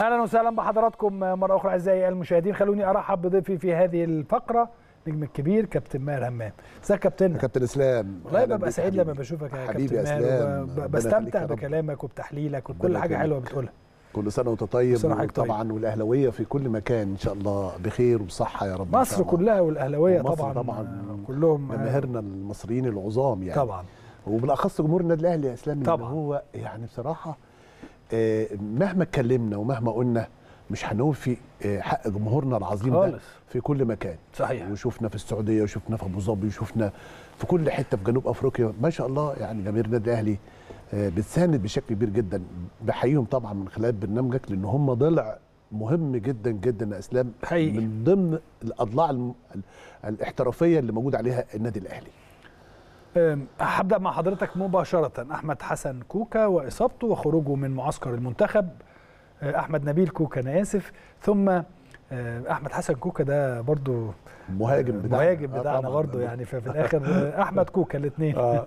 اهلا وسهلا بحضراتكم مره اخرى اعزائي المشاهدين خلوني ارحب بضيفي في هذه الفقره نجم الكبير كابتن ماهر همام ازيك يا كابتن كابتن اسلام والله ببقى سعيد لما بشوفك يا حبيبي كابتن ماهر اسلام وب- بستمتع بكلامك وبتحليلك وكل ربنا حاجه يكرمك. حلوه بتقولها كل سنه وانت طيب سنة وحضرتك طيب. طبعا والاهلاويه في كل مكان ان شاء الله بخير وبصحه يا رب إن مصر شاء الله. كلها والاهلاويه ومصر طبعا طبعاً كلهم جماهيرنا المصريين العظام يعني طبعا وبالاخص جمهور النادي الاهلي يا اسلام طبعاً. اللي هو يعني بصراحه آه، مهما اتكلمنا ومهما قلنا مش هنوفي آه، حق جمهورنا العظيم ده خالص في كل مكان صحيح وشفنا في السعوديه وشفنا في ابو ظبي وشفنا في كل حته في جنوب افريقيا ما شاء الله يعني جماهير النادي الاهلي آه، بتساند بشكل كبير جدا بحييهم طبعا من خلال برنامجك لان هم ضلع مهم جدا جدا يا اسلام حقيقي. من ضمن الاضلاع الم- ال- الاحترافيه اللي موجود عليها النادي الاهلي أم، هبدا مع حضرتك مباشره احمد حسن كوكا واصابته وخروجه من معسكر المنتخب أه، احمد نبيل كوكا انا اسف ثم أه، احمد حسن كوكا ده برضو مهاجم بتاعنا مهاجم آه بتاعنا طبعاً. برضو يعني ففي الاخر أه، احمد كوكا الاثنين آه.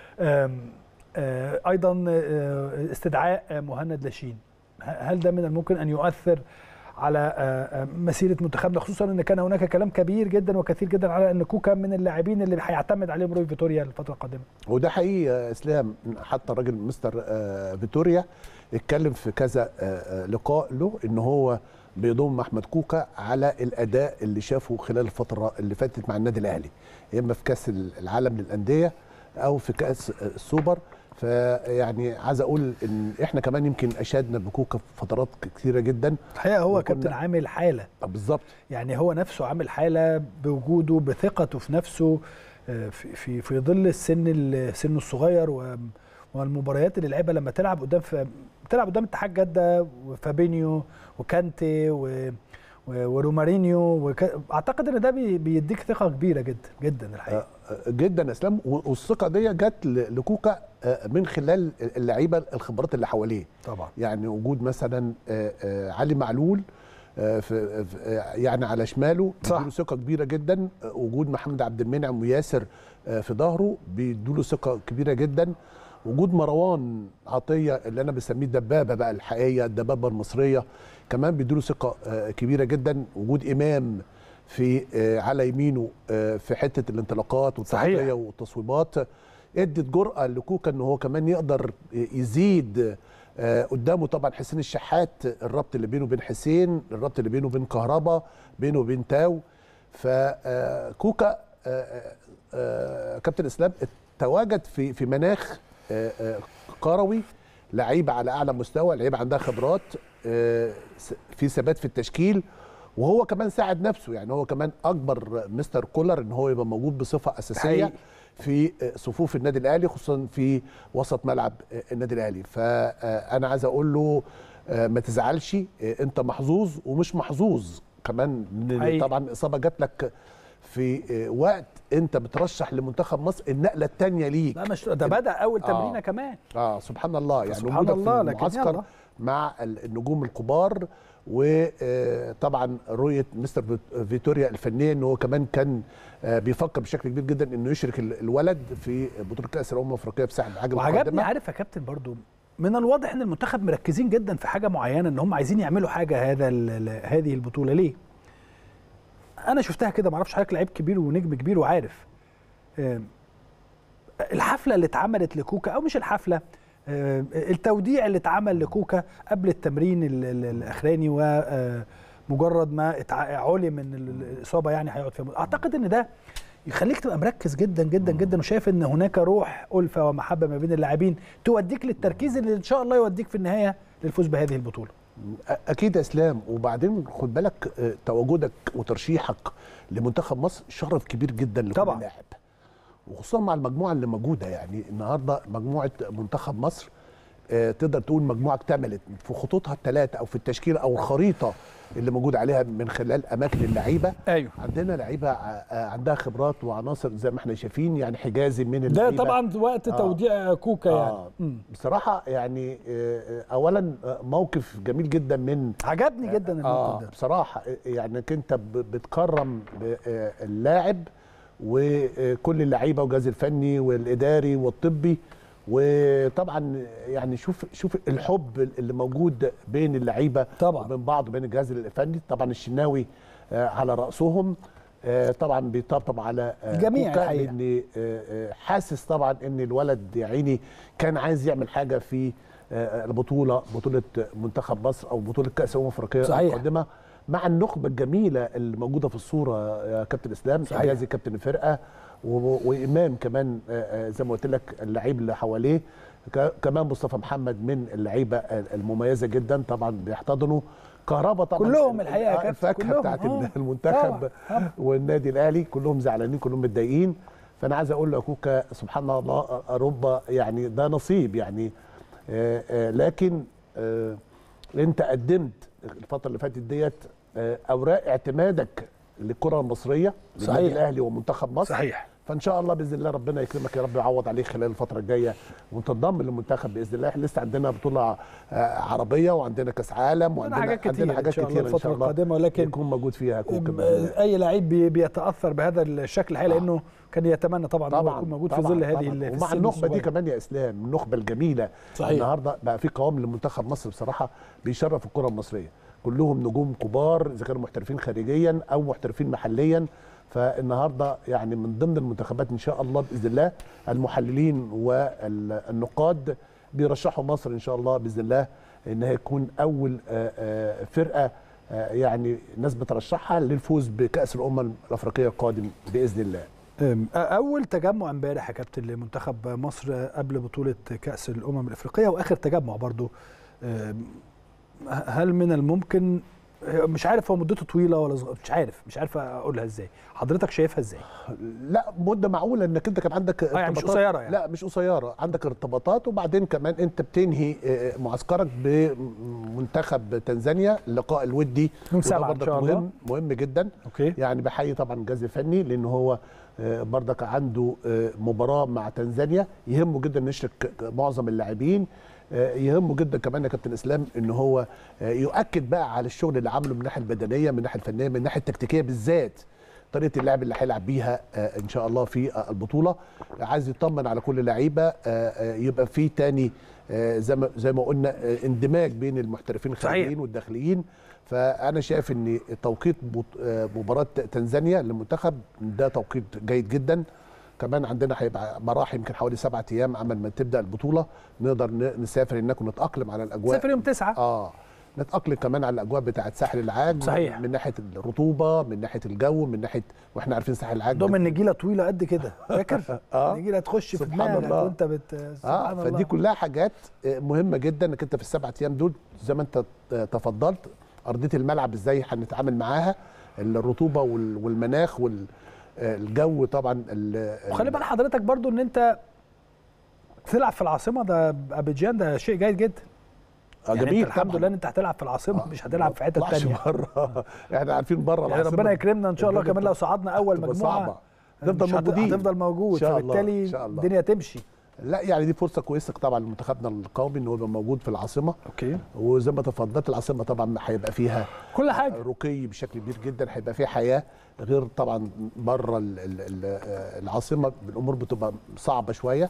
ايضا أه، استدعاء أه، مهند لاشين ه- هل ده من الممكن ان يؤثر على أه، أه، مسيره منتخبنا خصوصا ان كان هناك كلام كبير جدا وكثير جدا على ان كوكا من اللاعبين اللي هيعتمد عليهم روي فيتوريا الفتره القادمه وده حقيقي يا اسلام حتى الراجل مستر آه، فيتوريا اتكلم في كذا آه، آه، لقاء له ان هو بيضم احمد كوكا على الاداء اللي شافه خلال الفتره اللي فاتت مع النادي الاهلي يا اما في كاس العالم للانديه او في كاس السوبر فيعني عايز اقول ان احنا كمان يمكن اشدنا بكوكا في فترات كثيره جدا الحقيقه هو وكنا- كابتن عامل حاله بالظبط يعني هو نفسه عامل حاله بوجوده بثقته في نفسه آه، في في في ظل السن ال- سنه الصغير و- والمباريات اللي لعبها لما تلعب قدام ف... بتلعب قدام اتحاد جده وفابينيو وكانتي و... و- ورومارينيو وك... اعتقد ان ده بي... بيديك ثقه كبيره جدا جدا الحقيقه جدا يا اسلام والثقه دي جت ل- لكوكا آه، من خلال اللعيبه الخبرات اللي حواليه طبعا يعني وجود مثلا آه، آه، علي معلول آه، في في- آه، يعني على شماله صح. بيديله ثقه كبيره جدا آه، وجود محمد عبد المنعم وياسر آه، في ظهره بيديله ثقه كبيره جدا وجود مروان عطيه اللي انا بسميه الدبابه بقى الحقيقيه الدبابه المصريه كمان بيديله ثقه آه، كبيره جدا وجود امام في آه، على يمينه آه، في حته الانطلاقات والتغطيه صحيح. والتصويبات ادت جرأه لكوكا ان هو كمان يقدر يزيد آه، قدامه طبعا حسين الشحات الربط اللي بينه وبين حسين الربط اللي بينه وبين كهربا بينه وبين تاو فكوكا كابتن اسلام تواجد في في مناخ آه، آه، كروي لعيبه على اعلى مستوى لعيبه عندها خبرات آه، س- في ثبات في التشكيل وهو كمان ساعد نفسه يعني هو كمان اكبر مستر كولر ان هو يبقى موجود بصفه اساسيه حقيقي. في صفوف النادي الاهلي خصوصا في وسط ملعب النادي الاهلي فانا عايز اقول له آه، ما تزعلش آه، انت محظوظ ومش محظوظ كمان لأن حقيقي. طبعا الاصابه جات لك في آه، وقت انت بترشح لمنتخب مصر النقله الثانيه ليك لا مش ده بدا اول آه. تمرينه كمان اه سبحان الله يعني سبحان وجودك الله، في لكن المعسكر يلا. مع ال- النجوم الكبار وطبعا رؤيه مستر فيت- فيتوريا الفنيه ان هو كمان كان آه، بيفكر بشكل كبير جدا انه يشرك ال- الولد في بطوله كاس الامم الافريقيه بساحه العجل وعجبني القادمة. عارف يا كابتن برضو من الواضح ان المنتخب مركزين جدا في حاجه معينه ان هم عايزين يعملوا حاجه هذا ال- ال- هذه البطوله ليه انا شفتها كده معرفش حضرتك لعيب كبير ونجم كبير وعارف آم، الحفله اللي اتعملت لكوكا او مش الحفله آم، التوديع اللي اتعمل لكوكا قبل التمرين ال- ال- الاخراني ومجرد ما اتع- علم ان ال- الاصابه يعني هيقعد فيها اعتقد ان ده يخليك تبقى مركز جدا جدا جدا وشايف ان هناك روح الفه ومحبه ما بين اللاعبين توديك للتركيز اللي ان شاء الله يوديك في النهايه للفوز بهذه البطوله أ- اكيد يا اسلام وبعدين خد بالك آه، تواجدك وترشيحك لمنتخب مصر شرف كبير جدا لكل طبعاً. لاعب وخصوصا مع المجموعه اللي موجوده يعني النهارده مجموعه منتخب مصر آه، تقدر تقول مجموعه اكتملت في خطوطها الثلاثه او في التشكيله او الخريطه اللي موجود عليها من خلال اماكن اللعيبه ايوه عندنا لعيبه ع- آه، عندها خبرات وعناصر زي ما احنا شايفين يعني حجازي من ده اللعيبة. طبعا وقت آه. توديع كوكا آه. يعني مم. بصراحه يعني آه، آه، اولا آه، موقف جميل جدا من عجبني جدا الموقف اه ده بصراحه يعني انك انت ب- بتكرم ب- آه، اللاعب وكل اللعيبه والجهاز الفني والاداري والطبي وطبعا يعني شوف شوف الحب اللي موجود بين اللعيبه طبعا. وبين بعض وبين الجهاز الفني طبعا الشناوي آه، على راسهم آه، طبعا بيطبطب على آه، الجميع كوكا الحقيقة. لان آه، آه، حاسس طبعا ان الولد يا عيني كان عايز يعمل حاجه في آه، البطوله بطوله منتخب مصر او بطوله كاس الامم الافريقيه صحيح. القادمه مع النخبه الجميله اللي موجوده في الصوره يا كابتن اسلام صحيح. حجازي كابتن الفرقه و- وامام كمان آه، آه، زي ما قلت لك اللعيب اللي حواليه ك- كمان مصطفى محمد من اللعيبه المميزه جدا طبعا بيحتضنوا كهربا طبعا كلهم الحقيقة يا آه، كابتن، الفاكهه كلهم، بتاعت آه. المنتخب طبعا، طبعا. والنادي الاهلي كلهم زعلانين كلهم متضايقين فانا عايز اقول لكوكا سبحان الله رب يعني ده نصيب يعني آه، آه، لكن آه، انت قدمت الفتره اللي فاتت ديت آه، اوراق اعتمادك للكره المصريه صحيح. للنادي الاهلي ومنتخب مصر صحيح فان شاء الله باذن الله ربنا يكرمك يا رب يعوض عليك خلال الفتره الجايه وتنضم للمنتخب باذن الله احنا لسه عندنا بطوله آه، عربيه وعندنا كاس عالم عندنا وعندنا حاجات كتير عندنا إن حاجات شاء الله كتير ان الفترة شاء الله القادمة، ولكن يكون موجود فيها كوكا بإذن الله. اي لعيب بي- بيتاثر بهذا الشكل الحقيقي لانه كان يتمنى طبعا, طبعا طبعا يكون موجود في طبعاً، ظل هذه طبعاً. ال- في ومع السن النخبه دي الصغير. كمان يا اسلام النخبه الجميله صحيح. النهارده بقى في قوام لمنتخب مصر بصراحه بيشرف الكره المصريه كلهم نجوم كبار اذا كانوا محترفين خارجيا او محترفين محليا فالنهارده يعني من ضمن المنتخبات ان شاء الله باذن الله المحللين والنقاد بيرشحوا مصر ان شاء الله باذن الله انها تكون اول آه، آه، فرقه آه، يعني الناس بترشحها للفوز بكاس الامم الافريقيه القادم باذن الله أم، اول تجمع امبارح يا كابتن لمنتخب مصر قبل بطوله كاس الامم الافريقيه واخر تجمع برضو أم، هل من الممكن مش عارف هو مدته طويله ولا صغ... مش عارف مش عارف اقولها ازاي حضرتك شايفها ازاي لا مده معقوله انك انت كان عندك يعني مش ارتباطات- قصيرة يعني. لا مش قصيره عندك ارتباطات وبعدين كمان انت بتنهي آه، معسكرك بمنتخب تنزانيا اللقاء الودي يوم وده سبعة إن برضك شاء الله. مهم مهم جدا اوكي يعني بحيي طبعا الجهاز الفني لان هو آه، برضك عنده آه، مباراه مع تنزانيا يهمه جدا إنه يشرك معظم اللاعبين آه، يهمه جدا كمان يا كابتن اسلام ان هو آه، يؤكد بقى على الشغل اللي عامله من الناحيه البدنيه من الناحيه الفنيه من الناحيه التكتيكيه بالذات طريقه اللعب اللي هيلعب بيها آه، ان شاء الله في آه، البطوله عايز يطمن على كل لعيبه آه، آه، يبقى في تاني آه، زي ما زي ما قلنا آه، اندماج بين المحترفين صحيح. الخارجيين والداخليين فانا شايف ان توقيت بط- آه، مباراه تنزانيا للمنتخب ده توقيت جيد جدا كمان عندنا هيبقى مراحل يمكن حوالي سبعة ايام عمل ما تبدا البطوله نقدر ن- نسافر هناك ونتاقلم على الاجواء سافر يوم تسعة اه نتاقلم كمان على الاجواء بتاعه ساحل العاج صحيح. من ناحيه الرطوبه من ناحيه الجو من ناحيه واحنا عارفين ساحل العاج دوم النجيله طويله قد كده فاكر آه. النجيله تخش في سبحان دماغك الله. وانت بت اه سبحان فدي الله. كلها حاجات آه، مهمه جدا انك انت في السبعة ايام دول زي ما انت آه، تفضلت ارضيه الملعب ازاي هنتعامل معاها الرطوبه وال- والمناخ والجو طبعا ال- وخلي بال حضرتك برضو ان انت تلعب في العاصمه ده ابيجان ده شيء جيد جدا آه، يعني جميل انت الحمد طبعاً. لله ان انت هتلعب في العاصمه آه، مش هتلعب في حته ما تطلعش تانية بره احنا عارفين بره يعني العاصمة ربنا يكرمنا ان شاء الله الدنيا كمان لو صعدنا اول هتبقى مجموعه صعبة. نفضل مش هت- موجودين. هتفضل موجود إن شاء الله، فبالتالي إن شاء الله. الدنيا تمشي لا يعني دي فرصه كويسه طبعا لمنتخبنا القومي ان هو يبقى موجود في العاصمه اوكي وزي ما تفضلت العاصمه طبعا هيبقى فيها كل حاجه رقي بشكل كبير جدا هيبقى فيه حياه غير طبعا بره ال- ال- ال- العاصمه الامور بتبقى صعبه شويه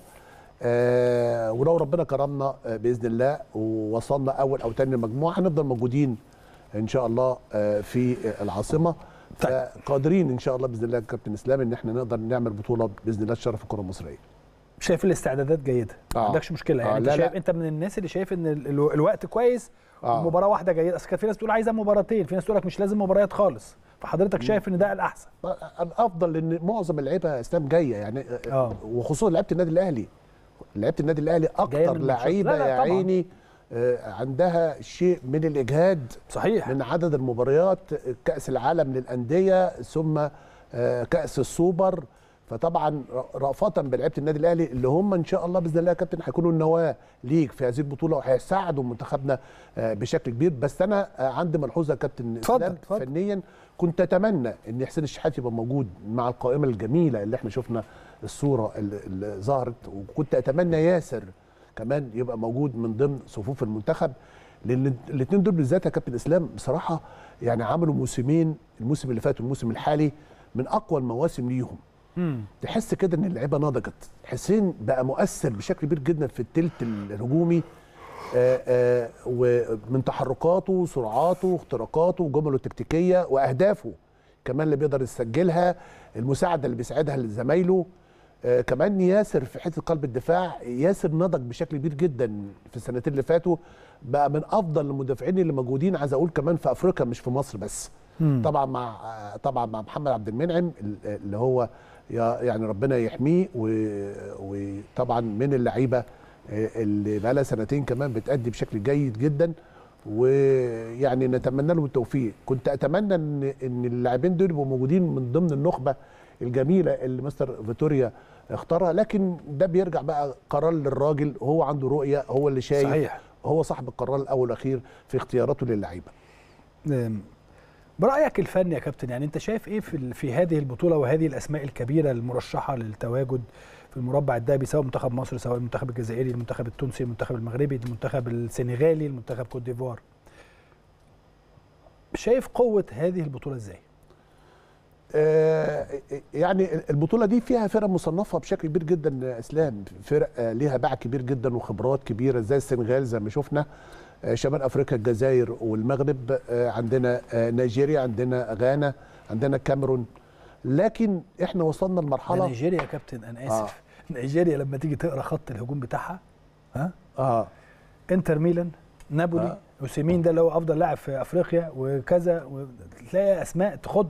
آه ولو ربنا كرمنا آه باذن الله ووصلنا اول او ثاني مجموعه هنفضل موجودين ان شاء الله آه في آه، العاصمه طيب. فقادرين ان شاء الله باذن الله يا كابتن اسلام ان احنا نقدر نعمل بطوله باذن الله تشرف الكره المصريه شايف الاستعدادات جيده ما آه. عندكش مشكله يعني آه، انت لا، شايف لا. انت من الناس اللي شايف ان ال- ال- الوقت كويس آه. مباراه واحده جيده اصل كان في ناس تقول عايزه مباراتين في ناس تقول لك مش لازم مباريات خالص فحضرتك شايف ان ده الاحسن الافضل لان معظم اللعيبه اسلام جايه يعني آه. وخصوصا لعيبه النادي الاهلي لعيبه النادي الاهلي جاية اكتر من ماتشات. لعيبه لا، لا، يا طبعاً. عيني آه، عندها شيء من الاجهاد صحيح من عدد المباريات كاس العالم للانديه ثم آه، كاس السوبر فطبعا رأفة بلعيبه النادي الاهلي اللي هم ان شاء الله باذن الله يا كابتن هيكونوا النواه ليك في هذه البطوله وهيساعدوا منتخبنا آه، بشكل كبير بس انا آه، عندي ملحوظه يا كابتن اتفضل، إسلام اتفضل. فنيا كنت اتمنى ان حسين الشحات يبقى موجود مع القائمه الجميله اللي احنا شفنا الصوره اللي, اللي ظهرت وكنت اتمنى ياسر كمان يبقى موجود من ضمن صفوف المنتخب لان الاثنين دول بالذات يا كابتن اسلام بصراحه يعني عملوا موسمين الموسم اللي فات والموسم الحالي من اقوى المواسم ليهم مم. تحس كده ان اللعيبه نضجت حسين بقى مؤثر بشكل كبير جدا في التلت الهجومي آه، آه، ومن تحركاته وسرعاته واختراقاته وجمله التكتيكيه واهدافه كمان اللي بيقدر يسجلها المساعده اللي بيساعدها لزمايله آه، كمان ياسر في حته قلب الدفاع ياسر نضج بشكل كبير جدا في السنتين اللي فاتوا بقى من افضل المدافعين اللي موجودين عايز اقول كمان في افريقيا مش في مصر بس مم. طبعا مع طبعا مع محمد عبد المنعم اللي هو يا- يعني ربنا يحميه و- وطبعا من اللعيبه اللي بقى لها سنتين كمان بتأدي بشكل جيد جدا ويعني نتمنى له التوفيق كنت اتمنى ان ان اللاعبين دول يبقوا موجودين من ضمن النخبه الجميله اللي مستر فيتوريا اختارها لكن ده بيرجع بقى قرار للراجل هو عنده رؤيه هو اللي شايف صحيح. هو صاحب القرار الاول والاخير في اختياراته للعيبه أم، برأيك الفني يا كابتن يعني انت شايف ايه في ال- في هذه البطولة وهذه الاسماء الكبيرة المرشحة للتواجد في المربع الذهبي سواء منتخب مصر سواء المنتخب الجزائري المنتخب التونسي المنتخب المغربي المنتخب السنغالي المنتخب كوت ديفوار شايف قوة هذه البطولة ازاي؟ آه، يعني البطوله دي فيها فرق مصنفه بشكل كبير جدا يا اسلام فرق آه، ليها باع كبير جدا وخبرات كبيره زي السنغال زي ما شفنا آه، شمال افريقيا الجزائر والمغرب آه، عندنا آه، نيجيريا عندنا غانا عندنا الكاميرون لكن احنا وصلنا ده لمرحله نيجيريا يا كابتن انا اسف نيجيريا لما تيجي تقرا خط الهجوم بتاعها ها اه انتر ميلان نابولي آه. اوسيمين ده اللي هو افضل لاعب في افريقيا وكذا تلاقي اسماء تخض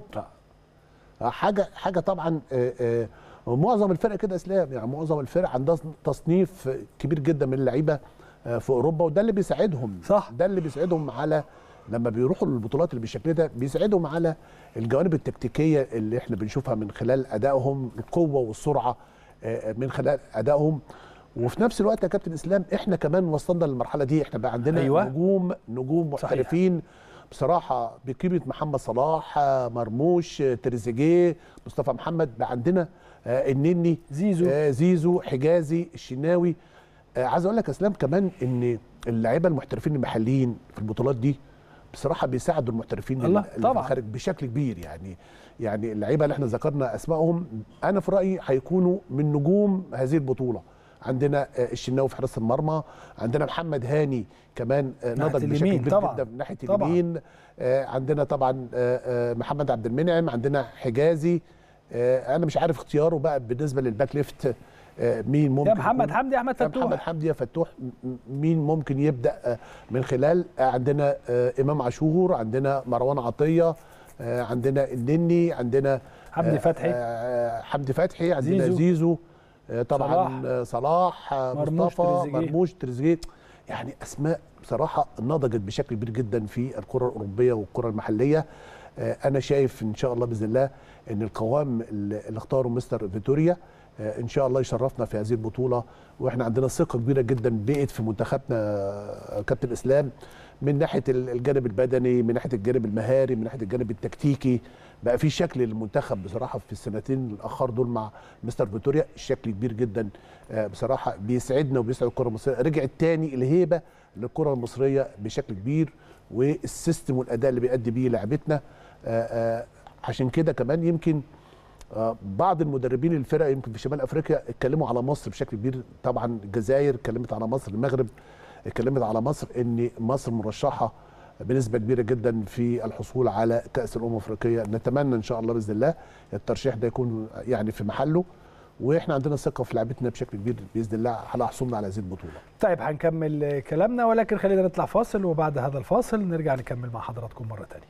آه، حاجه حاجه طبعا آه، آه، معظم الفرق كده اسلام يعني معظم الفرق عندها تصنيف كبير جدا من اللعيبه آه، في اوروبا وده اللي بيساعدهم صح. ده اللي بيساعدهم على لما بيروحوا للبطولات اللي بالشكل ده بيساعدهم على الجوانب التكتيكيه اللي احنا بنشوفها من خلال ادائهم القوه والسرعه آه، من خلال ادائهم وفي نفس الوقت يا كابتن اسلام احنا كمان وصلنا للمرحله دي احنا بقى عندنا أيوة. نجوم نجوم صحيح. محترفين بصراحه بقيمه محمد صلاح آه، مرموش آه، تريزيجيه مصطفى محمد بقى عندنا آه، النني زيزو. آه، زيزو حجازي الشناوي آه، عايز اقول لك يا اسلام كمان ان اللعيبه المحترفين المحليين في البطولات دي بصراحه بيساعدوا المحترفين الله، اللي في طبعاً. الخارج بشكل كبير يعني يعني اللعيبه اللي احنا ذكرنا اسمائهم انا في رايي هيكونوا من نجوم هذه البطوله عندنا آه، الشناوي في حراسه المرمى عندنا محمد هاني كمان آه، ناحية نضج بشكل اليمين كبير طبعاً. جدا من ناحيه طبعاً. اليمين آه، عندنا طبعا آه، آه، محمد عبد المنعم عندنا حجازي آه، انا مش عارف اختياره بقى بالنسبه للباك ليفت آه، مين ممكن يا محمد يكون. حمدي احمد يا محمد فتوح حمدي يا فتوح م- م- مين ممكن يبدا آه، من خلال آه، عندنا آه، امام عاشور عندنا مروان عطيه آه، عندنا النني عندنا حمدي آه، فتحي. آه، حمدي فتحي عندنا زيزو. زيزو, زيزو آه، طبعا صلاح. آه، صلاح آه، مرموش، مصطفى تريزيجيه. مرموش تريزيجيه يعني اسماء بصراحه نضجت بشكل كبير جدا في الكره الاوروبيه والكره المحليه آه، انا شايف ان شاء الله باذن الله ان القوام اللي اللي اختاره مستر فيتوريا آه، ان شاء الله يشرفنا في هذه البطوله واحنا عندنا ثقه كبيره جدا بقت في منتخبنا آه، كابتن اسلام من ناحيه ال- الجانب البدني من ناحيه الجانب المهاري من ناحيه الجانب التكتيكي بقى في شكل للمنتخب بصراحه في السنتين الاخر دول مع مستر فيتوريا شكل كبير جدا آه، بصراحه بيسعدنا وبيسعد الكره المصريه رجعت تاني الهيبه للكره المصريه بشكل كبير والسيستم والاداء اللي بيأدي بيه لعبتنا آه، آه، عشان كده كمان يمكن آه، بعض المدربين الفرق يمكن في شمال افريقيا اتكلموا على مصر بشكل كبير طبعا الجزائر اتكلمت على مصر المغرب اتكلمت على مصر ان مصر مرشحه بنسبه كبيره جدا في الحصول على كاس الامم الافريقيه نتمنى ان شاء الله باذن الله الترشيح ده يكون يعني في محله واحنا عندنا ثقه في لعبتنا بشكل كبير باذن الله على حصولنا على هذه البطوله طيب هنكمل كلامنا ولكن خلينا نطلع فاصل وبعد هذا الفاصل نرجع نكمل مع حضراتكم مرة تانية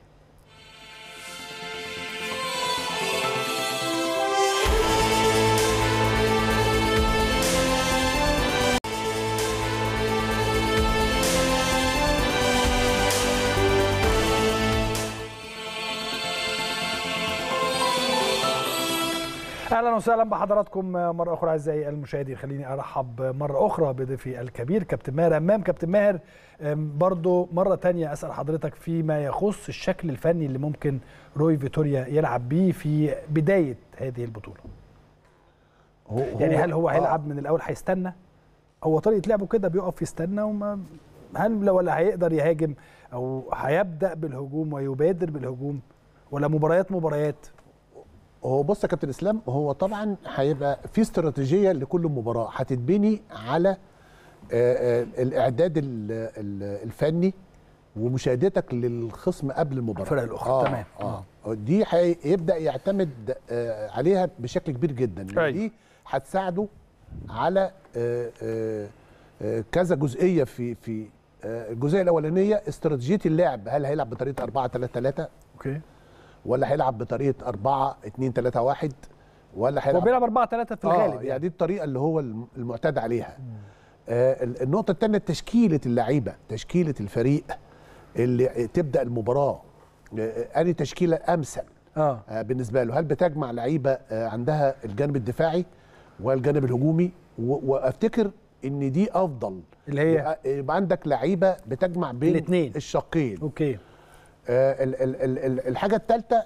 اهلا وسهلا بحضراتكم مره اخرى اعزائي المشاهدين خليني ارحب مره اخرى بضيفي الكبير كابتن ماهر امام كابتن ماهر أم، برضو مره تانية اسال حضرتك فيما يخص الشكل الفني اللي ممكن روي فيتوريا يلعب بيه في بدايه هذه البطوله هو يعني هل هو آه. هيلعب من الاول هيستنى هو طريقه لعبه كده بيقف يستنى وما هل ولا هيقدر يهاجم او هيبدا بالهجوم ويبادر بالهجوم ولا مباريات مباريات هو بص يا كابتن اسلام هو طبعا هيبقى في استراتيجيه لكل مباراه هتتبني على آه، آه، الاعداد ال- ال- الفني ومشاهدتك للخصم قبل المباراه الفرق الأخرى، آه تمام. اه دي هيبدا يعتمد آه، عليها بشكل كبير جدا أيوة. دي هتساعده على آه، آه، آه، كذا جزئيه في في آه، الجزئيه الاولانيه استراتيجيه اللعب هل هيلعب بطريقه 4 3 3 اوكي ولا هيلعب بطريقه 4 2 3 1 ولا هو هيلعب بيلعب 4 3 في الغالب آه يعني دي الطريقه اللي هو الم- المعتاد عليها آه ال- النقطه الثانيه تشكيله اللعيبه تشكيله الفريق اللي تبدا المباراه آه انهي تشكيله امثل اه آه بالنسبه له هل بتجمع لعيبه آه عندها الجانب الدفاعي والجانب الهجومي و- وافتكر ان دي افضل اللي هي يبقى, يبقى عندك لعيبه بتجمع بين الاتنين. الشقين اوكي آه، ال- ال- ال- ال- الحاجه الثالثه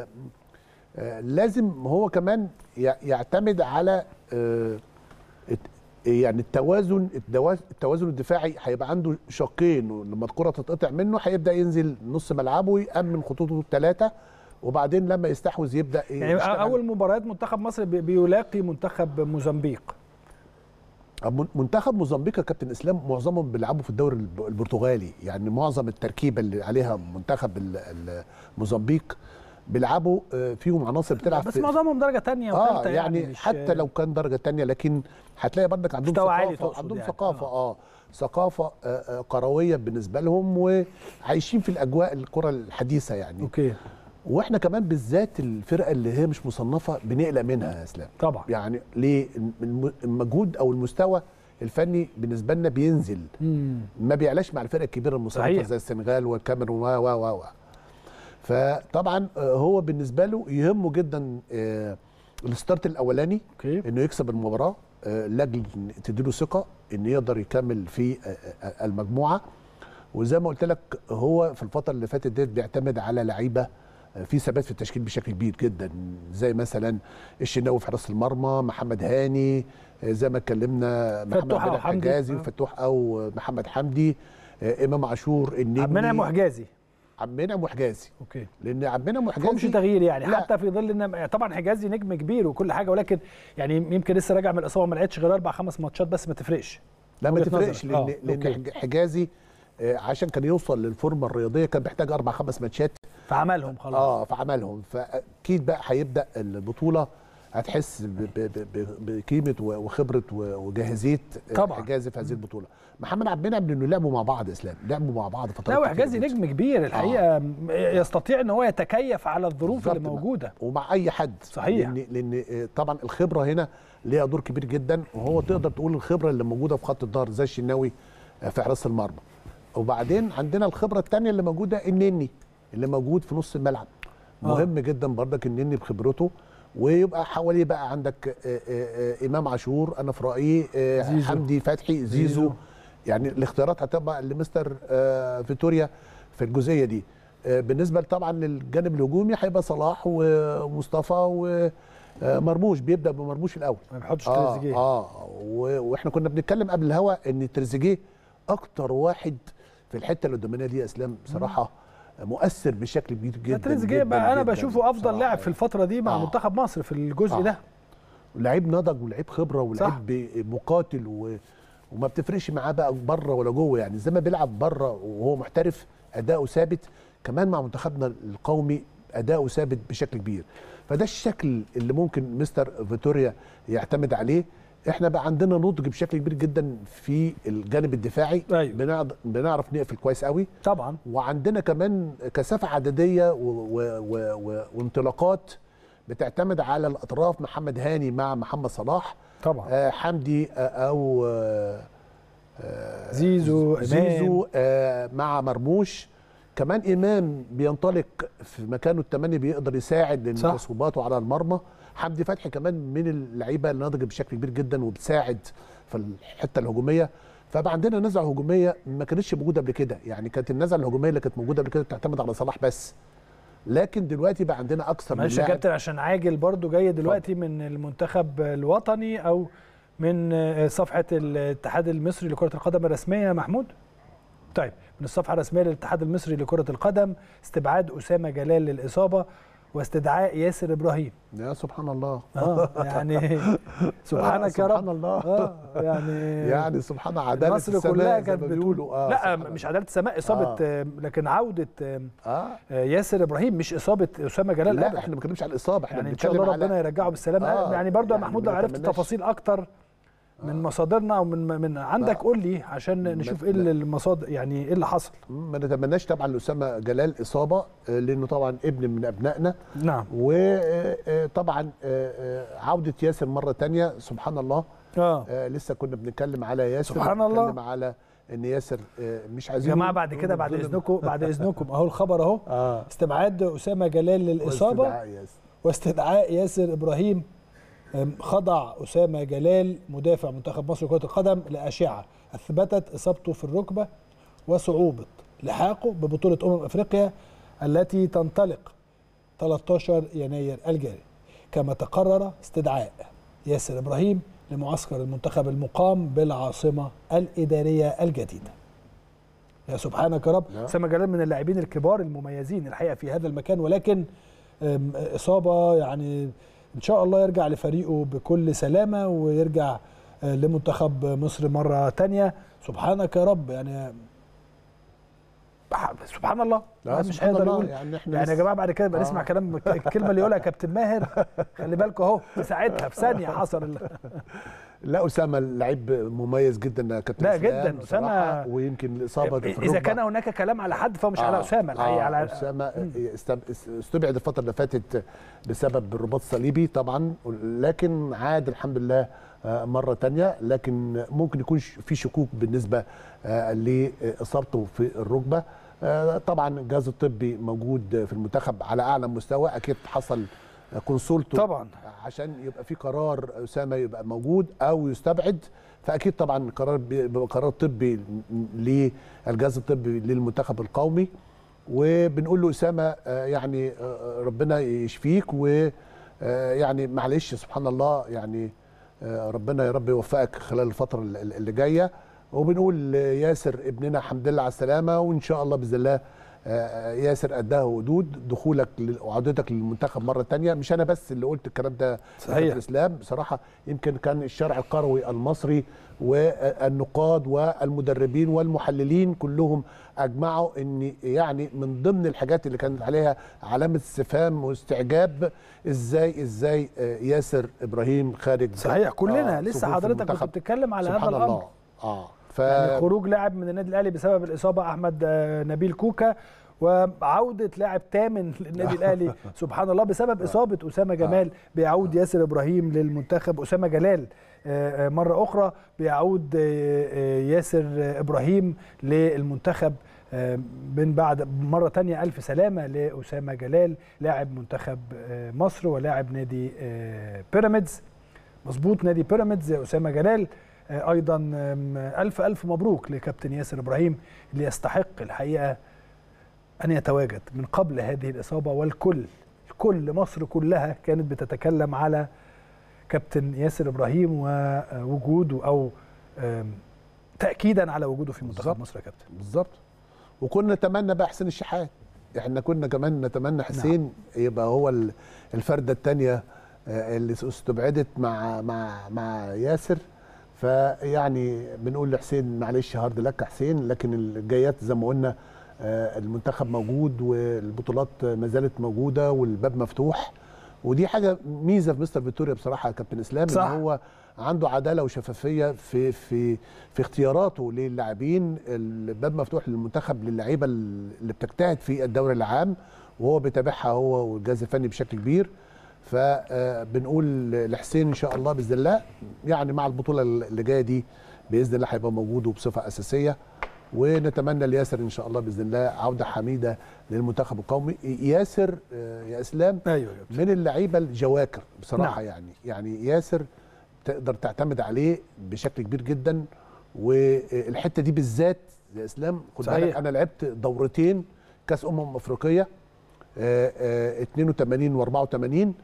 لازم هو كمان يع- يعتمد على آه، الت- يعني التوازن التواز- التوازن الدفاعي هيبقى عنده شقين ولما الكره تتقطع منه هيبدا ينزل نص ملعبه يامن خطوطه الثلاثه وبعدين لما يستحوذ يبدا يعني يشتغل. اول مباريات منتخب مصر بي- بيلاقي منتخب موزمبيق من- منتخب موزمبيق يا كابتن اسلام معظمهم بيلعبوا في الدوري الب- البرتغالي يعني معظم التركيبه اللي عليها منتخب ال- ال- موزمبيق بيلعبوا آه، فيهم عناصر بتلعب بس في معظمهم درجه ثانيه اه وثالثه يعني, مش- حتى لو كان درجه تانية لكن هتلاقي برضك عندهم مستوى عالي ثقافه تقصد عندهم يعني. ثقافه اه ثقافه آه، آه، كرويه بالنسبه لهم وعايشين في الاجواء الكره الحديثه يعني اوكي واحنا كمان بالذات الفرقه اللي هي مش مصنفه بنقلق منها يا اسلام طبعا يعني ليه الم- المجهود او المستوى الفني بالنسبه لنا بينزل مم. ما بيعلاش مع الفرق الكبيره المصنفه صحيح. زي السنغال والكاميرون و و و و فطبعا آه، هو بالنسبه له يهمه جدا آه، الستارت الاولاني اوكي انه يكسب المباراه آه، لاجل إن تديله ثقه ان يقدر يكمل في آه، آه، المجموعه وزي ما قلت لك هو في الفتره اللي فاتت ديت بيعتمد على لعيبه آه، في ثبات في التشكيل بشكل كبير جدا زي مثلا الشناوي في حراسه المرمى محمد هاني آه، زي ما اتكلمنا محمد فتوح أو بن حمدي. حجازي آه. وفتوح او محمد حمدي آه، امام عاشور النجمي عبد المنعم وحجازي عبد المنعم وحجازي اوكي لان عبد المنعم مفهومش وحجازي تغيير يعني لا. حتى في ظل ان طبعا حجازي نجم كبير وكل حاجه ولكن يعني يمكن لسه راجع من الاصابه ما لعبش غير اربع خمس ماتشات بس ما تفرقش لا ما وجهة تفرقش نظرك. لان آه، لان أوكي. حج- حجازي آه، عشان كان يوصل للفورمه الرياضيه كان محتاج اربع خمس ماتشات فعملهم خلاص اه في عملهم فاكيد بقى هيبدا البطوله هتحس ب- ب- ب- ب- بقيمه و- وخبره و- وجاهزيه آه، طبعاً. حجازي في هذه البطوله محمد عبد المنعم لانه لعبوا مع بعض اسلام لعبوا مع بعض فترات لا كتيرة وحجازي جداً. نجم كبير الحقيقه يستطيع ان هو يتكيف على الظروف اللي بالظبط. موجوده ومع اي حد صحيح. لان لان آه، طبعا الخبره هنا ليها دور كبير جدا وهو تقدر تقول الخبره اللي موجوده في خط الظهر زي الشناوي آه، في حراسه المرمى وبعدين عندنا الخبره الثانيه اللي موجوده النني اللي موجود في نص الملعب آه. مهم جدا برضك النني بخبرته ويبقى حواليه بقى عندك آه، آه، آه، امام عاشور انا في رايي آه، زيزو. حمدي فتحي زيزو, زيزو. يعني الاختيارات هتبقى لمستر آه، فيتوريا في الجزئيه دي آه، بالنسبه طبعا للجانب الهجومي هيبقى صلاح ومصطفى ومرموش بيبدا بمرموش الاول ما بيحطش اه تريزيجيه اه و- واحنا كنا بنتكلم قبل الهوا ان تريزيجيه اكتر واحد في الحته اللي قدامنا دي يا اسلام بصراحه مؤثر بشكل كبير جدا تريزيجيه جداً بقى انا جداً بشوفه افضل بصراحة لاعب في الفتره دي مع آه. منتخب مصر في الجزء آه. ده لعيب نضج ولعيب خبره صح. ولعيب ب- مقاتل و... وما بتفرقش معاه بقى بره ولا جوه يعني زي ما بيلعب بره وهو محترف اداؤه ثابت كمان مع منتخبنا القومي اداؤه ثابت بشكل كبير فده الشكل اللي ممكن مستر فيتوريا يعتمد عليه احنا بقى عندنا نضج بشكل كبير جدا في الجانب الدفاعي أيوة. بنعرف, بنعرف نقفل كويس قوي طبعا وعندنا كمان كثافه عدديه و و و و وانطلاقات بتعتمد على الاطراف محمد هاني مع محمد صلاح طبعا آه حمدي آه او آه آه زيزو زيزو إمام. آه مع مرموش كمان امام بينطلق في مكانه الثماني بيقدر يساعد لان صح. تصويباته على المرمى حمدي فتحي كمان من اللعيبه اللي ناضجه بشكل كبير جدا وبتساعد في الحته الهجوميه فبقى عندنا نزعه هجوميه ما كانتش موجوده قبل كده يعني كانت النزعه الهجوميه اللي كانت موجوده قبل كده بتعتمد على صلاح بس لكن دلوقتي بقى عندنا اكثر من معلش يا لاعب كابتن عشان عاجل برضو جاي دلوقتي من المنتخب الوطني او من آه، صفحه الاتحاد المصري لكره القدم الرسميه يا محمود طيب من الصفحه الرسميه للاتحاد المصري لكره القدم استبعاد اسامه جلال للاصابه واستدعاء ياسر ابراهيم يا سبحان الله اه يعني سبحانك يا سبحان رب الله اه يعني يعني سبحان عدالة مصر السماء كلها زي كانت ما بتقول بيقولوا اه لا سبحان مش الله. عداله السماء اصابه آه. آه. لكن عوده آه، اه آه، ياسر ابراهيم مش اصابه اسامه جلال لا أبداً. احنا ما بنتكلمش على الاصابه احنا يعني ان شاء بنتكلم الله ربنا على يرجعه بالسلامه آه، يعني برضو يا يعني محمود ما لو عرفت نتمناش. تفاصيل اكتر من مصادرنا او من من عندك آه. قول لي عشان نشوف ايه لا. اللي المصادر يعني ايه اللي حصل ما نتمناش طبعا لاسامه جلال اصابه آه، لانه طبعا ابن من ابنائنا نعم وطبعا عوده ياسر مره تانية سبحان الله اه آه، لسه كنا بنتكلم على ياسر سبحان الله. بنتكلم على ان ياسر آه، مش يا عايزين جماعه بعد كده بعد ظلم. اذنكم بعد اذنكم اهو الخبر اهو اه استبعاد اسامه جلال للاصابه واستدعاء ياسر. واستدعاء ياسر ابراهيم أم، خضع اسامه جلال مدافع منتخب مصر لكره القدم لاشعه اثبتت اصابته في الركبه وصعوبه لحاقه ببطوله امم افريقيا التي تنطلق 13 يناير الجاري كما تقرر استدعاء ياسر ابراهيم لمعسكر المنتخب المقام بالعاصمه الاداريه الجديده يا سبحانك يا رب لا. اسامه جلال من اللاعبين الكبار المميزين الحقيقه في هذا المكان ولكن أم، اصابه يعني ان شاء الله يرجع لفريقه بكل سلامه ويرجع آه، لمنتخب مصر مره تانية سبحانك يا رب يعني بح- سبحان الله لا الواحد مش سبحان هيقدر الله يقول يعني احنا يعني يا لسه- جماعه بعد كده بقى آه. نسمع كلام الكلمه اللي يقولها كابتن ماهر خلي بالكم اهو في ساعتها في ثانيه حصل ال- لا اسامه لعيب مميز جدا يا كابتن لا إسلام جدا، بصراحة، أسامة- ويمكن الاصابه في اذا الركبة. كان هناك كلام على حد فمش على اسامه الحقيقه آه على اسامه استب- استبعد الفتره اللي فاتت بسبب الرباط الصليبي طبعا لكن عاد الحمد لله آه، مره تانية لكن ممكن يكون ش- في شكوك بالنسبه آه، لاصابته في الركبه آه، طبعا الجهاز الطبي موجود في المنتخب على اعلى مستوى اكيد حصل كونسولته طبعا عشان يبقى في قرار اسامه يبقى موجود او يستبعد فاكيد طبعا قرار بيبقى قرار طبي للجهاز الطبي للمنتخب القومي وبنقول له اسامه آه، يعني آه، ربنا يشفيك ويعني معلش سبحان الله يعني آه، ربنا يا رب يوفقك خلال الفتره ال- اللي جايه وبنقول ياسر ابننا الحمد لله على السلامه وان شاء الله باذن الله آه، ياسر قدها ودود دخولك لل- وعودتك للمنتخب مره تانية مش انا بس اللي قلت الكلام ده صحيح. في الاسلام بصراحه يمكن كان الشرع القروي المصري والنقاد والمدربين والمحللين كلهم اجمعوا ان يعني من ضمن الحاجات اللي كانت عليها علامه استفهام واستعجاب ازاي ازاي آه، ياسر ابراهيم خارج صحيح كلنا آه، لسه صفوف حضرتك كنت المنتخب. بتتكلم على هذا سبحان الامر الله اه ف يعني خروج لاعب من النادي الاهلي بسبب الاصابه احمد آه، نبيل كوكا وعوده لاعب ثامن للنادي الاهلي سبحان الله بسبب اصابه اسامه جمال بيعود ياسر ابراهيم للمنتخب اسامه جلال آه، آه، مره اخرى بيعود آه، آه، ياسر آه، ابراهيم للمنتخب آه، من بعد مره تانية الف سلامه لاسامه جلال لاعب منتخب آه، مصر ولاعب نادي آه، بيراميدز مظبوط نادي بيراميدز اسامه جلال آه، ايضا آم، الف الف مبروك لكابتن ياسر ابراهيم اللي يستحق الحقيقه ان يتواجد من قبل هذه الاصابه والكل كل مصر كلها كانت بتتكلم على كابتن ياسر ابراهيم ووجوده او آم، تاكيدا على وجوده في منتخب بالظبط. مصر يا كابتن بالظبط وكنا نتمنى بقى حسين الشحات احنا كنا كمان نتمنى حسين نعم. يبقى هو ال- الفرده الثانيه اللي استبعدت مع مع مع ياسر فيعني بنقول لحسين معلش هارد لك يا حسين لكن الجايات زي ما قلنا آه، المنتخب موجود والبطولات ما زالت موجوده والباب مفتوح ودي حاجه ميزه في مستر فيتوريا بصراحه يا كابتن اسلام صح. ان هو عنده عداله وشفافيه في في في اختياراته للاعبين الباب مفتوح للمنتخب للعيبه اللي بتجتهد في الدوري العام وهو بيتابعها هو والجهاز الفني بشكل كبير فبنقول لحسين ان شاء الله باذن الله يعني مع البطوله اللي جايه دي باذن الله هيبقى موجود وبصفه اساسيه ونتمنى لياسر ان شاء الله باذن الله عوده حميده للمنتخب القومي ياسر آه، يا اسلام ايوه يا كابتن من اللعيبه الجواكر بصراحه نعم. نعم. يعني يعني ياسر تقدر تعتمد عليه بشكل كبير جدا والحته دي بالذات يا اسلام خد صحيح. بالك انا لعبت دورتين كاس امم افريقيه آه، آه، 82 و84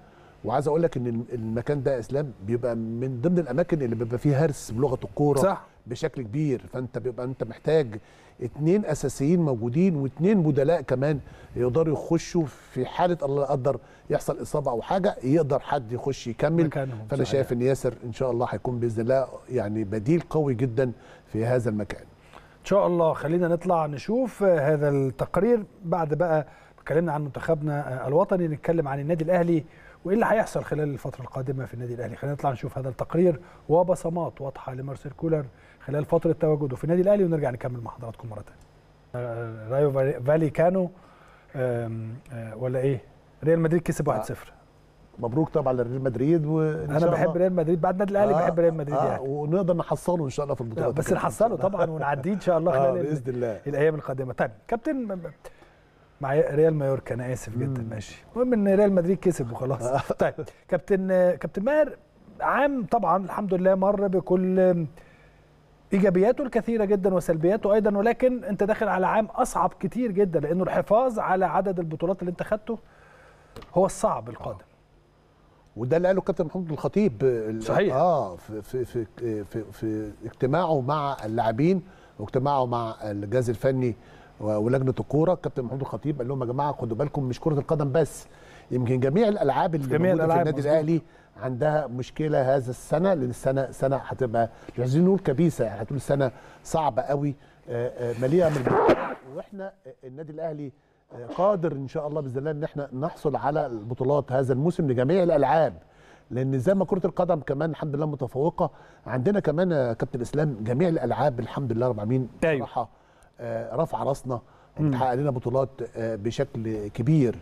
وعايز اقول لك ان المكان ده يا اسلام بيبقى من ضمن الاماكن اللي بيبقى فيه هرس بلغه الكوره صح بشكل كبير فانت بيبقى انت محتاج اتنين اساسيين موجودين واتنين بدلاء كمان يقدروا يخشوا في حاله الله قدر يحصل اصابه او حاجه يقدر حد يخش يكمل مكانهم، فانا صحيح. شايف ان ياسر ان شاء الله هيكون باذن الله يعني بديل قوي جدا في هذا المكان ان شاء الله خلينا نطلع نشوف آه، هذا التقرير بعد بقى اتكلمنا عن منتخبنا آه، الوطني نتكلم عن النادي الاهلي وايه اللي هيحصل خلال الفتره القادمه في النادي الاهلي خلينا نطلع نشوف هذا التقرير وبصمات واضحه لمارسيل كولر خلال فتره تواجده في النادي الاهلي ونرجع نكمل مع حضراتكم مره ثانيه آه، رايو فالي كانو آم، آه، ولا ايه ريال مدريد كسب 1-0 مبروك طبعا لريال مدريد وان انا بحب ريال مدريد بعد النادي الاهلي بحب ريال مدريد آه يعني ونقدر نحصله ان شاء الله في لا، البطولات بس نحصله طبعا ونعديه ان شاء الله آه خلال ال- باذن الله الايام القادمه طيب كابتن مع ريال مايوركا انا اسف جدا مم. ماشي المهم ان ريال مدريد كسب وخلاص طيب كابتن كابتن ماهر عام طبعا الحمد لله مر بكل ايجابياته الكثيره جدا وسلبياته ايضا ولكن انت داخل على عام اصعب كتير جدا لانه الحفاظ على عدد البطولات اللي انت خدته هو الصعب القادم وده اللي قاله كابتن محمود الخطيب ال- صحيح. اه في في في في, في اجتماعه مع اللاعبين واجتماعه مع الجهاز الفني و- ولجنه الكوره كابتن محمود الخطيب قال لهم يا جماعه خدوا بالكم مش كره القدم بس يمكن جميع الالعاب اللي جميع موجوده في الألعاب، النادي مظبوط. الاهلي عندها مشكله هذا السنه لان السنه سنه هتبقى مش عايزين نقول كبيسه يعني هتقول سنه صعبه قوي آه، آه، مليئه من البطولات واحنا آه، النادي الاهلي آه، قادر ان شاء الله باذن الله ان احنا نحصل على البطولات هذا الموسم لجميع الالعاب لان زي ما كره القدم كمان الحمد لله متفوقه عندنا كمان يا كابتن اسلام جميع الالعاب الحمد لله رب العالمين أيوة. بصراحه آه، رافعه راسنا بتحقق لنا بطولات آه، بشكل كبير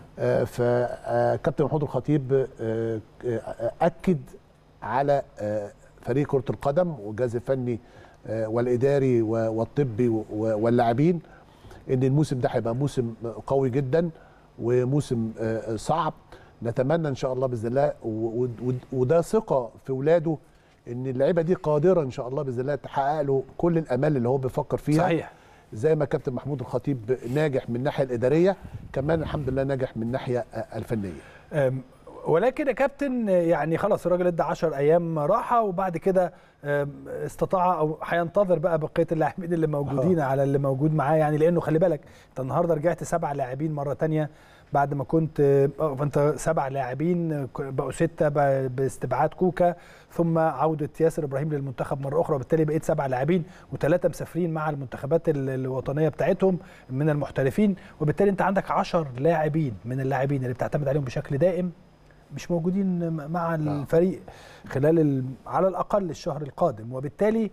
فكابتن محمود الخطيب آه، آه، اكد على آه، فريق كره القدم والجهاز الفني آه، والاداري و- والطبي و- واللاعبين ان الموسم ده هيبقى موسم قوي جدا وموسم آه، صعب نتمنى ان شاء الله باذن الله و- و- وده ثقه في ولاده ان اللعيبه دي قادره ان شاء الله باذن الله تحقق له كل الامال اللي هو بيفكر فيها صحيح زي ما كابتن محمود الخطيب ناجح من الناحيه الاداريه كمان الحمد لله ناجح من الناحيه آه، الفنيه أم، ولكن يا كابتن يعني خلاص الراجل ادى 10 ايام راحه وبعد كده أم، استطاع او هينتظر بقى بقيه اللاعبين اللي موجودين على اللي موجود معاه يعني لانه خلي بالك انت النهارده رجعت سبع لاعبين مره تانية بعد ما كنت اه فانت سبع لاعبين ك- بقوا سته ب- باستبعاد كوكا ثم عوده ياسر ابراهيم للمنتخب مره اخرى وبالتالي بقيت سبع لاعبين وثلاثه مسافرين مع المنتخبات ال- الوطنيه بتاعتهم من المحترفين وبالتالي انت عندك 10 لاعبين من اللاعبين اللي بتعتمد عليهم بشكل دائم مش موجودين مع الفريق خلال ال- على الاقل الشهر القادم وبالتالي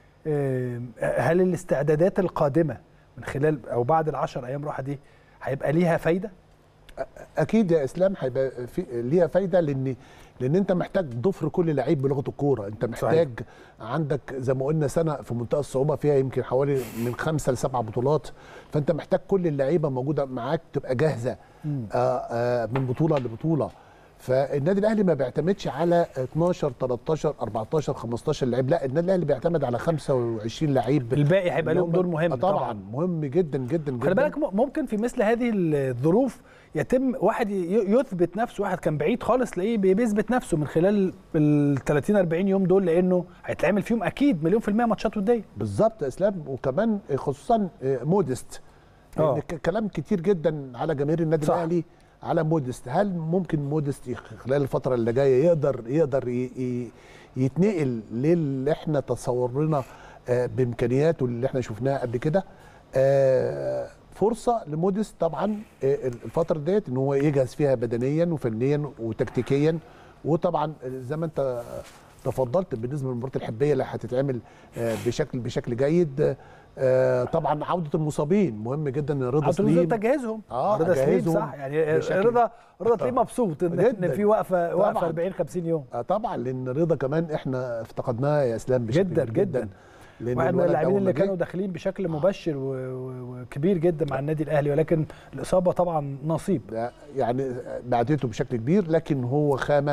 آه، هل الاستعدادات القادمه من خلال او بعد العشر ايام راحه دي هيبقى ليها فايده؟ اكيد يا اسلام هيبقى في ليها فايده لان لان انت محتاج ضفر كل لعيب بلغه الكوره انت محتاج صحيح. عندك زي ما قلنا سنه في منتهى الصعوبه فيها يمكن حوالي من خمسه لسبعه بطولات فانت محتاج كل اللعيبه موجوده معاك تبقى جاهزه آه آه من بطوله لبطوله فالنادي الاهلي ما بيعتمدش على 12 13 14 15 لعيب لا النادي الاهلي بيعتمد على 25 لعيب الباقي هيبقى لهم اللي دور هم- مهم آه طبعا, طبعا مهم جدا جدا جدا خلي بالك م- ممكن في مثل هذه الظروف يتم واحد ي- يثبت نفسه واحد كان بعيد خالص تلاقيه بي- بيثبت نفسه من خلال ال 30 40 يوم دول لانه هيتعمل فيهم اكيد مليون في المية ماتشات وديه بالظبط يا اسلام وكمان خصوصا مودست آه. لان ك- كلام كتير جدا على جماهير النادي صح. الاهلي على مودست هل ممكن مودست يخ- خلال الفتره اللي جايه يقدر يقدر ي- ي- يتنقل للي احنا تصورنا آه، بامكانياته اللي احنا شفناها قبل كده آه، فرصه لمودست طبعا آه، الفتره ديت ان هو يجهز فيها بدنيا وفنيا وتكتيكيا وطبعا زي ما انت تفضلت بالنسبه للمباراه الحبيه اللي هتتعمل آه، بشكل بشكل جيد آه، طبعا عوده المصابين مهم جدا ان رضا عاوز سليم تجهيزهم آه، رضا سليم أجهزهم صح يعني بشكل- رضا رضا تلاقيه مبسوط ان جداً. ان في وقفه وقفه طبعاً. 40 50 يوم آه، طبعا لان رضا كمان احنا افتقدناه يا اسلام بشكل جداً، كبير جداً. لأن واحد من الولد اللاعبين أول اللي ما جه- كانوا داخلين بشكل مبشر و- و- وكبير جدا مع النادي الاهلي ولكن الاصابه طبعا نصيب يعني بعدته بشكل كبير لكن هو خامه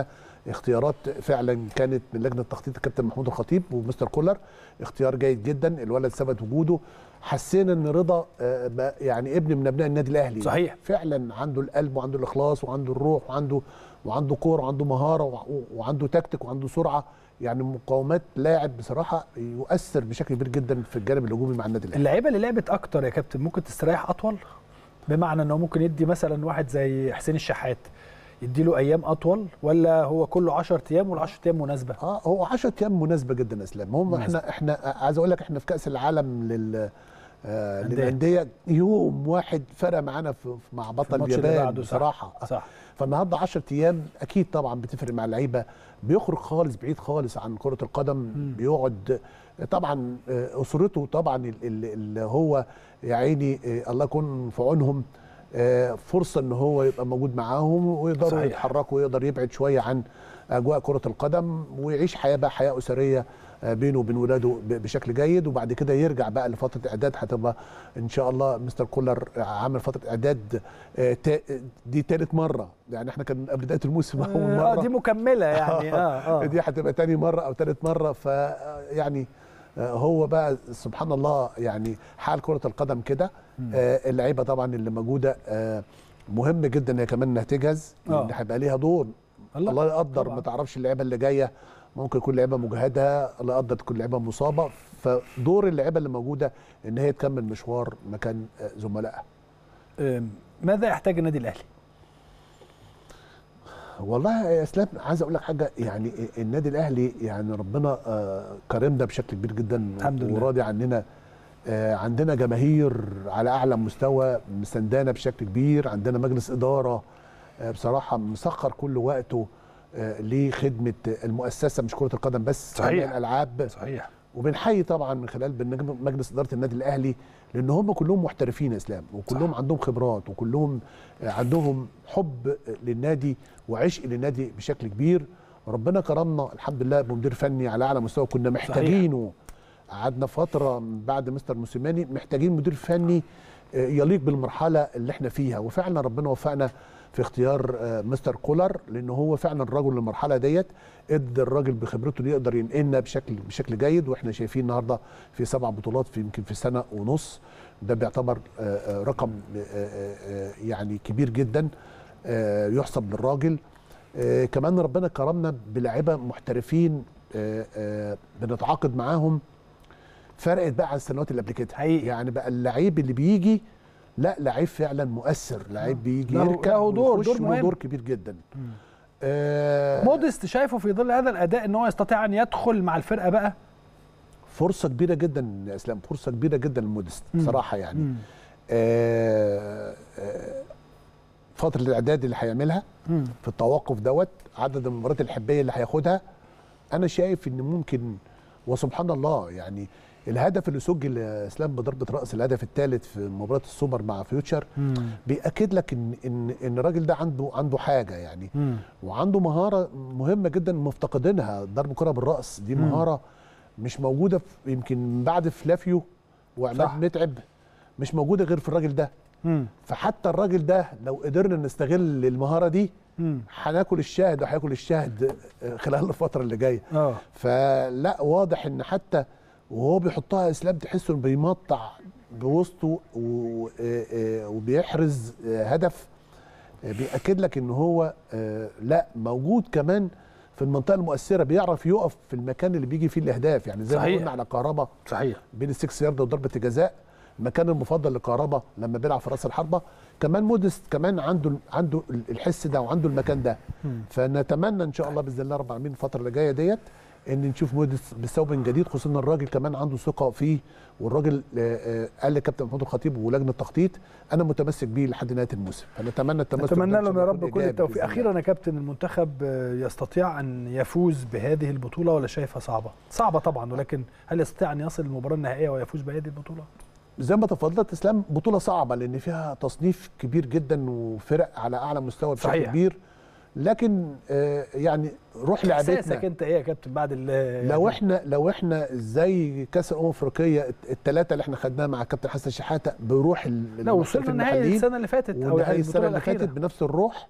اختيارات فعلا كانت من لجنه تخطيط الكابتن محمود الخطيب ومستر كولر اختيار جيد جدا الولد ثبت وجوده حسينا ان رضا آه، بقى يعني ابن من ابناء النادي الاهلي صحيح. فعلا عنده القلب وعنده الاخلاص وعنده الروح وعنده وعنده كوره وعنده مهاره وع- وعنده تكتيك وعنده سرعه يعني مقاومات لاعب بصراحه يؤثر بشكل كبير جدا في الجانب الهجومي مع النادي الاهلي اللعيبه اللي لعبت اكتر يا كابتن ممكن تستريح اطول بمعنى انه ممكن يدي مثلا واحد زي حسين الشحات يديله ايام اطول ولا هو كله 10 ايام وال10 ايام مناسبه اه هو 10 ايام مناسبه جدا يا اسلام هم مناسبة. احنا احنا عايز اقول لك احنا في كاس العالم لل آه أندية. للانديه يوم واحد فرق معانا في في- مع بطل الماتش اللي اليابان بعده، صح. بصراحه صح فالنهارده 10 ايام اكيد طبعا بتفرق مع اللعيبه بيخرج خالص بعيد خالص عن كره القدم مم. بيقعد طبعا آه، اسرته طبعا ال- ال- اللي هو يا عيني آه، الله يكون في عونهم آه، فرصه ان هو يبقى موجود معاهم ويقدروا صحيح. يتحركوا ويقدر يبعد شويه عن اجواء كره القدم ويعيش حياه بقى حياه اسريه آه، بينه وبين ولاده ب- بشكل جيد وبعد كده يرجع بقى لفتره اعداد هتبقى ان شاء الله مستر كولر عامل فتره اعداد آه، تا- دي ثالث مره يعني احنا كان قبل بدايه الموسم اول اه مره دي مكمله يعني اه اه دي هتبقى تاني مره او ثالث مره ف يعني آه، هو بقى سبحان الله يعني حال كره القدم كده آه، اللعيبه طبعا اللي موجوده آه، مهم جدا هي كمان انها تجهز آه. لان هيبقى ليها دور الله. الله يقدر طبعاً. ما تعرفش اللعيبه اللي جايه ممكن يكون لعيبه مجهده الله يقدر تكون لعيبه مصابه فدور اللعيبه اللي موجوده ان هي تكمل مشوار مكان آه، زملائها آم، ماذا يحتاج النادي الاهلي؟ والله يا اسلام عايز اقول لك حاجه يعني النادي الاهلي يعني ربنا آه، كرمنا بشكل كبير جدا الحمد لله. وراضي عننا آه، عندنا جماهير على اعلى مستوى مساندانا بشكل كبير عندنا مجلس اداره آه، بصراحه مسخر كل وقته آه، لخدمه المؤسسه مش كره القدم بس صحيح. كمان الالعاب صحيح وبنحيي طبعا من خلال برنامج مجلس اداره النادي الاهلي لان هم كلهم محترفين يا اسلام وكلهم صح. عندهم خبرات وكلهم آه، عندهم حب للنادي وعشق للنادي بشكل كبير ربنا كرمنا الحمد لله بمدير فني على اعلى مستوى كنا محتاجينه قعدنا فتره من بعد مستر موسيماني محتاجين مدير فني آه، يليق بالمرحله اللي احنا فيها وفعلا ربنا وفقنا في اختيار آه، مستر كولر لان هو فعلا الرجل للمرحله ديت ادى الراجل بخبرته اللي يقدر ينقلنا بشكل بشكل جيد واحنا شايفين النهارده في سبع بطولات في يمكن في سنه ونص ده بيعتبر آه، آه، رقم آه، آه، آه، يعني كبير جدا آه، يحسب للراجل آه، كمان ربنا كرمنا بلاعيبه محترفين آه، آه، بنتعاقد معاهم فرقت بقى عن السنوات اللي قبل كده حقيقي. يعني بقى اللعيب اللي بيجي لا لعيب فعلا مؤثر لعيب بيجي له- يركب له دور- ويخش دور له مهم. دور كبير جدا آه موديست شايفه في ظل هذا الاداء ان هو يستطيع ان يدخل مع الفرقه بقى فرصه كبيره جدا يا اسلام فرصه كبيره جدا لموديست مم. بصراحه يعني مم. آه آه فتره الاعداد اللي هيعملها مم. في التوقف دوت عدد المباريات الحبيه اللي هياخدها انا شايف ان ممكن وسبحان الله يعني الهدف اللي سجل يا اسلام بضربه راس الهدف الثالث في مباراه السوبر مع فيوتشر مم. بياكد لك ان ان ان الراجل ده عنده عنده حاجه يعني مم. وعنده مهاره مهمه جدا مفتقدينها ضرب كره بالراس دي مم. مهاره مش موجوده في يمكن من بعد فلافيو صح. وعماد متعب مش موجوده غير في الراجل ده مم. فحتى الراجل ده لو قدرنا نستغل المهاره دي مم. هناكل الشاهد وهياكل الشاهد خلال الفتره اللي جايه اه فلا واضح ان حتى وهو بيحطها اسلام تحسه انه بيمطع بوسطه و- آه، آه، وبيحرز آه، هدف آه، بيأكد لك ان هو آه، لا موجود كمان في المنطقه المؤثره بيعرف يقف في المكان اللي بيجي فيه الاهداف يعني زي ما صحيح. قلنا على كهربا صحيح بين السكس يارد وضربه الجزاء المكان المفضل لكهربا لما بيلعب في راس الحربه كمان مودست كمان عنده عنده الحس ده وعنده المكان ده مم. فنتمنى ان شاء الله باذن الله رب العالمين الفتره اللي جايه ديت ان نشوف مودست بثوب جديد خصوصا ان الراجل كمان عنده ثقه فيه والراجل آه، آه، قال لكابتن محمود الخطيب ولجنه التخطيط انا متمسك بيه لحد نهايه الموسم فنتمنى التمسك اتمنى ده إن شاء لهم يا الله رب يكون كل إيجابي التوفيق بإذن الله. اخيرا يا كابتن المنتخب آه، يستطيع ان يفوز بهذه البطوله ولا شايفها صعبه صعبه طبعا ولكن هل يستطيع ان يصل للمباراه النهائيه ويفوز بهذه البطوله زي ما تفضلت اسلام بطوله صعبه لان فيها تصنيف كبير جدا وفرق على اعلى مستوى بشكل صحيح. كبير لكن آه، يعني روح لعبتنا احساسك انت ايه يا كابتن بعد ال- لو يعني احنا لو احنا زي كاس الامم الافريقيه الثلاثه اللي احنا خدناها مع كابتن حسن شحاته بروح ال- لو وصلنا المحترفين نهائي المحليين السنه اللي فاتت او ونهائي يعني السنه البطوله اللي فاتت الاخيره بنفس الروح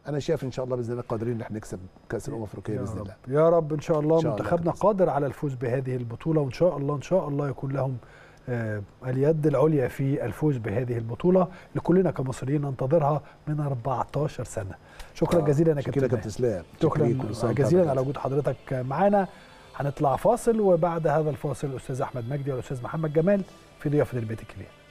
انا شايف ان شاء الله باذن الله قادرين ان احنا نكسب كاس الامم الافريقيه يا باذن رب الله يا رب ان شاء الله إن شاء الله منتخبنا كابتن. قادر على الفوز بهذه البطوله وان شاء الله ان شاء الله يكون لهم آه، اليد العليا في الفوز بهذه البطوله اللي كلنا كمصريين ننتظرها من 14 سنه شكرا آه، جزيلا يا شكرا كابتن كابتن اسلام شكرا كل سنة وأنت جزيلا طيب. على وجود حضرتك معانا هنطلع فاصل وبعد هذا الفاصل الاستاذ احمد مجدي والاستاذ محمد جمال في ضيافه البيت الكبير